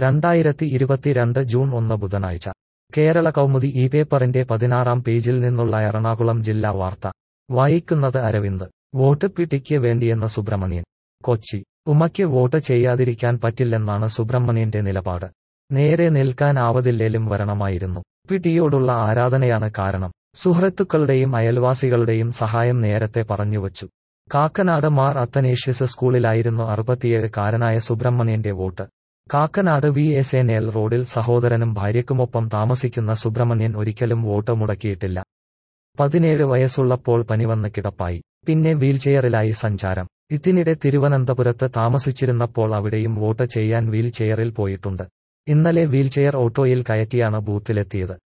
രണ്ടായിരത്തി ഇരുപത്തിരണ്ട് ജൂൺ ഒന്ന് ബുധനാഴ്ച കേരള കൗമുദി ഈ പേപ്പറിന്റെ പതിനാറാം പേജിൽ നിന്നുള്ള എറണാകുളം ജില്ലാ വാർത്ത വായിക്കുന്നത് അരവിന്ദ് വോട്ട് പിടിക്ക് വേണ്ടിയെന്ന സുബ്രഹ്മണ്യൻ കൊച്ചി ഉമയ്ക്ക് വോട്ട് ചെയ്യാതിരിക്കാൻ പറ്റില്ലെന്നാണ് സുബ്രഹ്മണ്യന്റെ നിലപാട് നേരെ നിൽക്കാൻ ആവതില്ലേലും വരണമായിരുന്നു പിടിയോടുള്ള ആരാധനയാണ് കാരണം സുഹൃത്തുക്കളുടെയും അയൽവാസികളുടെയും സഹായം നേരത്തെ പറഞ്ഞുവച്ചു കാക്കനാട് മാർ അത്തനേഷ്യസ് സ്കൂളിലായിരുന്നു അറുപത്തിയേഴ് കാരനായ സുബ്രഹ്മണ്യന്റെ vote Kakkanad V S N L റോഡിൽ സഹോദരനും ഭാര്യയ്ക്കുമൊപ്പം താമസിക്കുന്ന സുബ്രഹ്മണ്യൻ ഒരിക്കലും വോട്ട് മുടക്കിയിട്ടില്ല പതിനേഴ് വയസ്സുള്ളപ്പോൾ പനിവന്ന് കിടപ്പായി പിന്നെ വീൽചെയറിലായി സഞ്ചാരം ഇതിനിടെ തിരുവനന്തപുരത്ത് താമസിച്ചിരുന്നപ്പോൾ അവിടെയും വോട്ട് ചെയ്യാൻ വീൽചെയറിൽ പോയിട്ടുണ്ട് ഇന്നലെ വീൽചെയർ ഓട്ടോയിൽ കയറ്റിയാണ് ബൂത്തിലെത്തിയത്